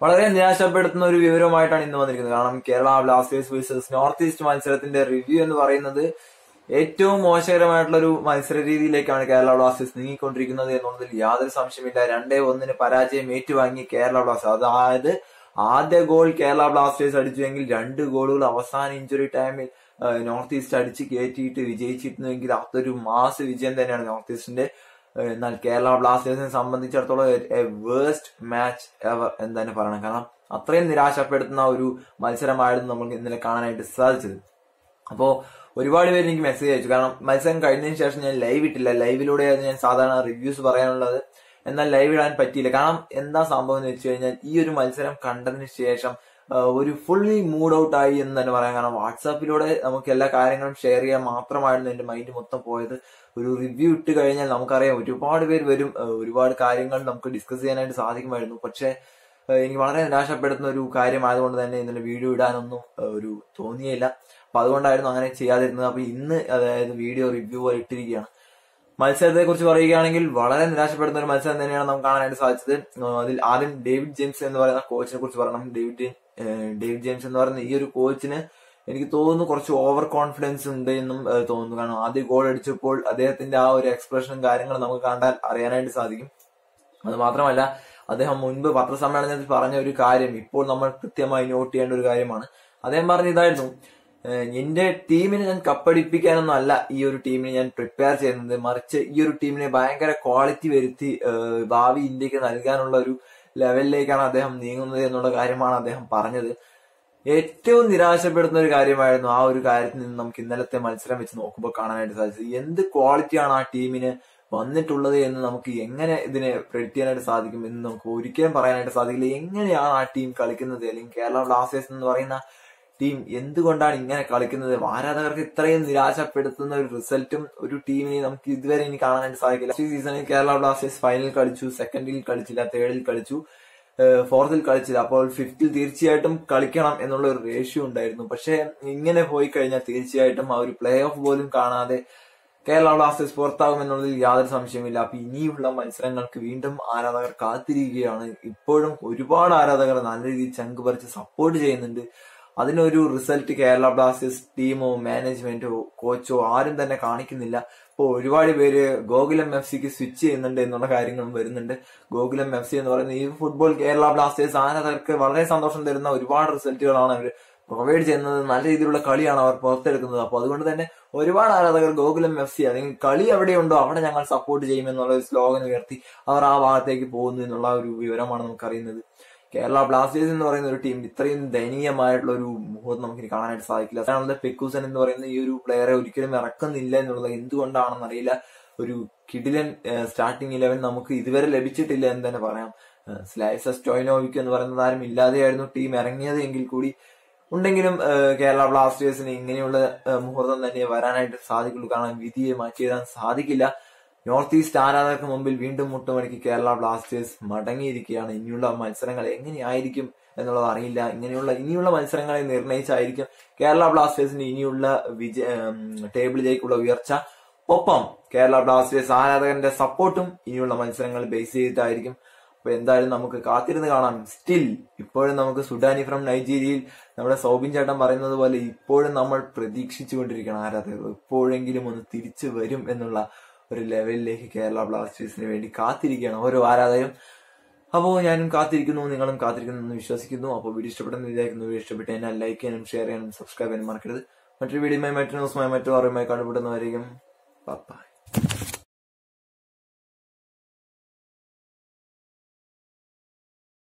വളരെ നിരാശപ്പെടുത്തുന്ന ഒരു വിവരവുമായിട്ടാണ് ഇന്ന് വന്നിരിക്കുന്നത് കാരണം Kerala Blasters versus North East മത്സരത്തിന്റെ റിവ്യൂ എന്ന് പറയുന്നത് ഏറ്റവും മോശകരമായിട്ടുള്ള ഒരു മത്സര രീതിയിലേക്കാണ് കേരള ബ്ലാസ്റ്റേഴ്സ് നീങ്ങിക്കൊണ്ടിരിക്കുന്നത് എന്നുള്ളതിൽ യാതൊരു സംശയമില്ല രണ്ടേ ഒന്നിന് പരാജയം ഏറ്റുവാങ്ങി കേരള ബ്ലാസ്റ്റേഴ്സ് അതായത് ആദ്യ ഗോൾ കേരള ബ്ലാസ്റ്റേഴ്സ് അടിച്ചുവെങ്കിൽ രണ്ട് ഗോളുകൾ അവസാന ഇഞ്ചുറി ടൈമിൽ ഏഹ്, നോർത്ത് ഈസ്റ്റ് അടിച്ച് കയറ്റിയിട്ട് വിജയിച്ചിരുന്നുവെങ്കിൽ അതൊരു മാസ് വിജയം തന്നെയാണ് നോർത്ത് ഈസ്റ്റിന്റെ ഏഹ്, എന്നാൽ കേരള ബ്ലാസ്റ്റേഴ്സിനെ സംബന്ധിച്ചിടത്തോളം വേസ്റ്റ് മാച്ച് എവർ എന്ന് തന്നെ പറയണം കാരണം അത്രയും നിരാശപ്പെടുത്തുന്ന ഒരു മത്സരമായിരുന്നു നമുക്ക് ഇന്നലെ കാണാനായിട്ട് സാധിച്ചത് അപ്പോ ഒരുപാട് പേര് എനിക്ക് മെസ്സേജ് അയച്ചു കാരണം മത്സരം കഴിഞ്ഞതിന് ശേഷം ഞാൻ ലൈവ് ഇട്ടില്ല ലൈവിലൂടെയായിരുന്നു ഞാൻ സാധാരണ റിവ്യൂസ് പറയാനുള്ളത് എന്നാൽ ലൈവ് ഇടാൻ പറ്റിയില്ല കാരണം എന്താ സംഭവം എന്ന് വെച്ച് കഴിഞ്ഞാൽ ഈ ഒരു മത്സരം കണ്ടതിന് ശേഷം ആ, ഒരു ഫുള്ളി മൂഡ് ഔട്ട് ആയി എന്ന് തന്നെ പറയാം കാരണം വാട്സാപ്പിലൂടെ നമുക്ക് എല്ലാ കാര്യങ്ങളും ഷെയർ ചെയ്യാൻ മാത്രമായിരുന്നു എന്റെ മൈൻഡ് മൊത്തം പോയത് ഒരു റിവ്യൂ ഇട്ട് കഴിഞ്ഞാൽ നമുക്കറിയാം ഒരുപാട് പേര് വരും ആ, ഒരുപാട് കാര്യങ്ങൾ നമുക്ക് ഡിസ്കസ് ചെയ്യാനായിട്ട് സാധിക്കുമായിരുന്നു പക്ഷേ ആ, എനിക്ക് വളരെ നിരാശപ്പെടുത്തുന്ന ഒരു കാര്യമായതുകൊണ്ട് തന്നെ ഇന്നലെ വീഡിയോ ഇടാനൊന്നും ആ, ഒരു തോന്നിയില്ല അപ്പൊ അതുകൊണ്ടായിരുന്നു അങ്ങനെ ചെയ്യാതിരുന്നത് അപ്പൊ ഇന്ന് അതായത് വീഡിയോ റിവ്യൂ പോലെ ഇട്ടിരിക്കുകയാണ് മത്സരത്തെ കുറിച്ച് പറയുകയാണെങ്കിൽ വളരെ നിരാശപ്പെടുന്ന ഒരു മത്സരം തന്നെയാണ് നമുക്ക് കാണാനായിട്ട് സാധിച്ചത് ആ, അതിൽ ആദ്യം ഡേവിഡ് ജെയിംസ് എന്ന് പറയുന്ന കോച്ചിനെ കുറിച്ച് പറയണം ഡേവിഡ് ജെ- ഏഹ് ഡേവിഡ് ജെയിംസ് എന്ന് പറയുന്ന ഈ ഒരു കോച്ചിന് എനിക്ക് തോന്നുന്നു കുറച്ച് ഓവർ കോൺഫിഡൻസ് ഉണ്ട് എന്നും ഏഹ് തോന്നുന്നു കാരണം ആദ്യ ഗോൾ അടിച്ചപ്പോൾ അദ്ദേഹത്തിന്റെ ആ ഒരു എക്സ്പ്രഷനും കാര്യങ്ങളും നമുക്ക് കണ്ടാൽ അറിയാനായിട്ട് സാധിക്കും അത് മാത്രമല്ല അദ്ദേഹം മുൻപ് പത്രസമ്മേളനത്തിൽ പറഞ്ഞ ഒരു കാര്യം ഇപ്പോൾ നമ്മൾ കൃത്യമായി നോട്ട് ചെയ്യേണ്ട ഒരു കാര്യമാണ് അദ്ദേഹം പറഞ്ഞ ഇതായിരുന്നു ഏഹ് എന്റെ ടീമിനെ ഞാൻ കപ്പടിപ്പിക്കാനൊന്നും അല്ല ഈ ഒരു ടീമിനെ ഞാൻ പ്രിപ്പയർ ചെയ്യുന്നത് മറിച്ച് ഈ ഒരു ടീമിനെ ഭയങ്കര ക്വാളിറ്റി വരുത്തി ഏഹ് ഭാവി ഇന്ത്യക്ക് നൽകാനുള്ള ഒരു ലെവലിലേക്കാണ് അദ്ദേഹം നീങ്ങുന്നത് എന്നുള്ള കാര്യമാണ് അദ്ദേഹം പറഞ്ഞത് ഏറ്റവും നിരാശപ്പെടുത്തുന്ന ഒരു കാര്യമായിരുന്നു ആ ഒരു കാര്യത്തിൽ നിന്ന് നമുക്ക് ഇന്നലത്തെ മത്സരം വെച്ച് നോക്കുമ്പോൾ കാണാനായിട്ട് സാധിച്ചത് എന്ത് ക്വാളിറ്റിയാണ് ആ ടീമിന് വന്നിട്ടുള്ളത് എന്ന് നമുക്ക് എങ്ങനെ ഇതിനെ പ്രെഡിക്റ്റ് ചെയ്യാനായിട്ട് സാധിക്കും എന്ന് നമുക്ക് ഒരിക്കലും പറയാനായിട്ട് സാധിക്കില്ല എങ്ങനെയാണ് ആ ടീം കളിക്കുന്നത് അല്ലെങ്കിൽ കേരള ബ്ലാസ്റ്റേഴ്സ് എന്ന് പറയുന്ന ടീം എന്തുകൊണ്ടാണ് ഇങ്ങനെ കളിക്കുന്നത് ആരാധകർക്ക് ഇത്രയും നിരാശപ്പെടുത്തുന്ന ഒരു റിസൾട്ടും ഒരു ടീമിനെ നമുക്ക് ഇതുവരെ ഇനി കാണാനായിട്ട് സാധിക്കില്ല ഈ സീസണിൽ കേരള ബ്ലാസ്റ്റേഴ്സ് ഫൈനൽ കളിച്ചു സെക്കൻഡിൽ കളിച്ചില്ല തേർഡിൽ കളിച്ചു ഫോർത്തിൽ കളിച്ചില്ല അപ്പോൾ ഫിഫ്തിൽ തീർച്ചയായിട്ടും കളിക്കണം എന്നുള്ള ഒരു റേഷ്യോ ഉണ്ടായിരുന്നു പക്ഷെ ഇങ്ങനെ പോയി കഴിഞ്ഞാൽ തീർച്ചയായിട്ടും ആ ഒരു പ്ലേ ഓഫ് പോലും കാണാതെ കേരള ബ്ലാസ്റ്റേഴ്സ് പുറത്താകും എന്നുള്ളതിൽ യാതൊരു സംശയമില്ല അപ്പൊ ഇനിയുള്ള മത്സരങ്ങൾക്ക് വീണ്ടും ആരാധകർ കാത്തിരിക്കുകയാണ് ഇപ്പോഴും ഒരുപാട് ആരാധകർ നല്ല രീതിയിൽ ചങ്ക് പറിച്ച് സപ്പോർട്ട് ചെയ്യുന്നുണ്ട് അതിനൊരു റിസൾട്ട് കേരള ബ്ലാസ്റ്റേഴ്സ് ടീമോ മാനേജ്മെന്റോ കോച്ചോ ആരും തന്നെ കാണിക്കുന്നില്ല ഇപ്പോൾ ഒരുപാട് പേര് ഗോകുലം എഫ് സിക്ക് സ്വിച്ച് ചെയ്യുന്നുണ്ട് എന്നുള്ള കാര്യങ്ങളും വരുന്നുണ്ട് ഗോകുലം എഫ് സി എന്ന് പറയുന്ന ഈ ഫുട്ബോൾ കേരള ബ്ലാസ്റ്റേഴ്സ് ആരാധകർക്ക് വളരെ സന്തോഷം തരുന്ന ഒരുപാട് റിസൾട്ടുകളാണ് അവർ പ്രൊവൈഡ് ചെയ്യുന്നത് നല്ല രീതിയിലുള്ള കളിയാണ് അവർ പുറത്തെടുക്കുന്നത് അപ്പോൾ അതുകൊണ്ട് തന്നെ ഒരുപാട് ആരാധകർ ഗോകുലം എഫ് സി അല്ലെങ്കിൽ കളി എവിടെയുണ്ടോ അവിടെ ഞങ്ങൾ സപ്പോർട്ട് ചെയ്യുമെന്നുള്ള ഒരു സ്ലോഗൻ ഉയർത്തി അവർ ആ ഭാഗത്തേക്ക് പോകുന്നു എന്നുള്ള ഒരു വിവരമാണ് നമുക്കറിയുന്നത് കേരള ബ്ലാസ്റ്റേഴ്സ് എന്ന് പറയുന്ന ഒരു ടീം ഇത്രയും ദയനീയമായിട്ടുള്ള ഒരു മുഹൂർത്തം നമുക്ക് ഇനി കാണാനായിട്ട് സാധിക്കില്ല അതാണ് പെക്കൂസൻ എന്ന് പറയുന്ന ഈ ഒരു പ്ലെയറെ ഒരിക്കലും ഇറക്കുന്നില്ല എന്നുള്ളത് എന്തുകൊണ്ടാണെന്ന് അറിയില്ല ഒരു കിഡിലൻ സ്റ്റാർട്ടിംഗ് ഇലവൻ നമുക്ക് ഇതുവരെ ലഭിച്ചിട്ടില്ല എന്ന് തന്നെ പറയാം സ്ലൈസസ് സ്റ്റോയിനോവിക് എന്ന് പറയുന്ന താരം ഇല്ലാതെയായിരുന്നു ടീം ഇറങ്ങിയത് എങ്കിൽ കൂടി ഉണ്ടെങ്കിലും ഏഹ്, കേരള ബ്ലാസ്റ്റേഴ്സിന് ഇങ്ങനെയുള്ള ഏഹ്, മുഹൂർത്തം തന്നെ വരാനായിട്ട് സാധിക്കുള്ളൂ കാരണം വിധിയെ മാറ്റിയിടാൻ സാധിക്കില്ല നോർത്ത് ഈസ്റ്റ് ആരാധകർക്ക് മുമ്പിൽ വീണ്ടും മുട്ടുമടക്കി കേരള ബ്ലാസ്റ്റേഴ്സ് മടങ്ങിയിരിക്കുകയാണ് ഇനിയുള്ള മത്സരങ്ങൾ എങ്ങനെയായിരിക്കും എന്നുള്ളത് അറിയില്ല ഇങ്ങനെയുള്ള ഇനിയുള്ള മത്സരങ്ങളെ നിർണയിച്ചായിരിക്കും കേരള ബ്ലാസ്റ്റേഴ്സിന്റെ ഇനിയുള്ള വിജയ ഉം, ടേബിളിലേക്കുള്ള ഉയർച്ച ഒപ്പം കേരള ബ്ലാസ്റ്റേഴ്സ് ആരാധകന്റെ സപ്പോർട്ടും ഇനിയുള്ള മത്സരങ്ങൾ ബേസ് ചെയ്തിട്ടായിരിക്കും അപ്പൊ എന്തായാലും നമുക്ക് കാത്തിരുന്ന് കാണാം സ്റ്റിൽ ഇപ്പോഴും നമുക്ക് സുഡാനി ഫ്രം നൈജീരിയയിൽ നമ്മുടെ സൗബിൻ ചേട്ടൻ പറയുന്നത് പോലെ ഇപ്പോഴും നമ്മൾ പ്രതീക്ഷിച്ചുകൊണ്ടിരിക്കണം ആരാധകർ എപ്പോഴെങ്കിലും ഒന്ന് തിരിച്ചു വരും എന്നുള്ള ഒരു ലെവലിലേക്ക് കേരള ബ്ലാസ്റ്റേഴ്സിന് വേണ്ടി കാത്തിരിക്കുകയാണ് ഓരോ ആരാധകരും അപ്പോൾ ഞാനും കാത്തിരിക്കുന്നു നിങ്ങളും കാത്തിരിക്കുന്നു എന്ന് വിശ്വസിക്കുന്നു അപ്പോൾ വീഡിയോ ഇഷ്ടപ്പെട്ടെന്ന് വിചാരിക്കുന്നു വീഡിയോ ഇഷ്ടപ്പെട്ട് കഴിഞ്ഞാൽ ലൈക്ക് ചെയ്യാനും ഷെയർ ചെയ്യാനും സബ്സ്ക്രൈബ് ചെയ്യാനും മറക്കരുത് മറ്റൊരു വീഡിയോയുമായി മറ്റൊരു ന്യൂസുമായി മറ്റു അറിവുമായി കണ്ടുപിടുന്നവരെയും ബൈ